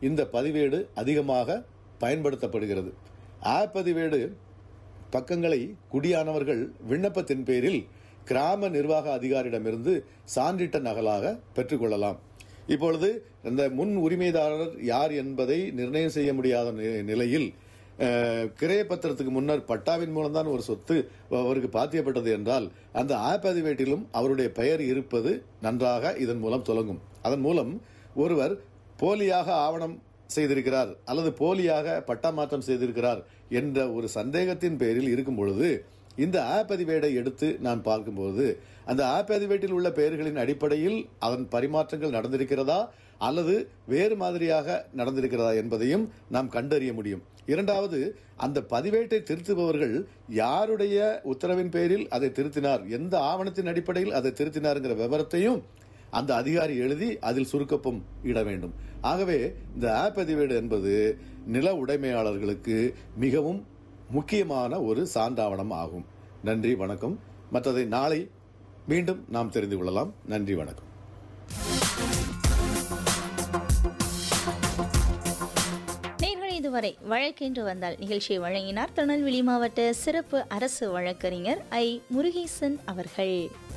இந்த பதிவேடு அதிகமாக பயன்படுத்தப்படுகிறது ஆப் பதிவேடு பக்கங்களை குடியானவர்கள் விண்ணப்பத்தின் பேரில் கிராம நிர்வாக அதிகாரியிடமிருந்து சான்றிட்ட நகலாக பெற்றுக்கொள்ளலாம் இப்பொழுது இந்த முன் உரிமைதாரர் யார் என்பதை நிர்ணயம் செய்ய முடியாத நி- நிலையில் அஹ், கிரைய பத்திரத்துக்கு முன்னர் பட்டாவின் மூலம்தான் ஒரு சொத்து அவருக்கு பாத்தியப்பட்டது என்றால் அந்த ஆப் பதிவேட்டிலும் அவருடைய பெயர் இருப்பது நன்றாக இதன் மூலம் தொடங்கும் அதன் மூலம் ஒருவர் போலியாக ஆவணம் செய்திருக்கிறார் அல்லது போலியாக பட்டா மாற்றம் செய்திருக்கிறார் என்ற ஒரு சந்தேகத்தின் பேரில் இருக்கும் பொழுது இந்த ஆப் பதிவேடை எடுத்து நான் பார்க்கும்போது அந்த ஆப் பதிவேட்டில் உள்ள பெயர்களின் அடிப்படையில் அதன் பரிமாற்றங்கள் நடந்திருக்கிறதா அல்லது வேறு மாதிரியாக நடந்திருக்கிறதா என்பதையும் நாம் கண்டறிய முடியும் இரண்டாவது அந்த பதிவேட்டை திருத்துபவர்கள் யாருடைய உத்தரவின் பேரில் அதை திருத்தினார் எந்த ஆவணத்தின் அடிப்படையில் அதை திருத்தினார்ங்கிற விவரத்தையும் அந்த அதிகாரி எழுதி அதில் சுருக்கப்பும் இட வேண்டும் ஆகவே இந்த ஆப் பதிவேடு என்பது நில உடைமையாளர்களுக்கு மிகவும் முக்கியமான ஒரு சான்றாவணம் ஆகும் நன்றி வணக்கம் மற்றதை நாளை மீண்டும் நாம் தெரிந்து கொள்ளலாம் நன்றி வணக்கம் நேர்கள் இதுவரை வழக்கென்று வந்தால் நிகழ்ச்சியை வழங்கினார் திருநெல்வேலி மாவட்ட சிறப்பு அரசு வழக்கறிஞர் ஐ முருகேசன் அவர்கள்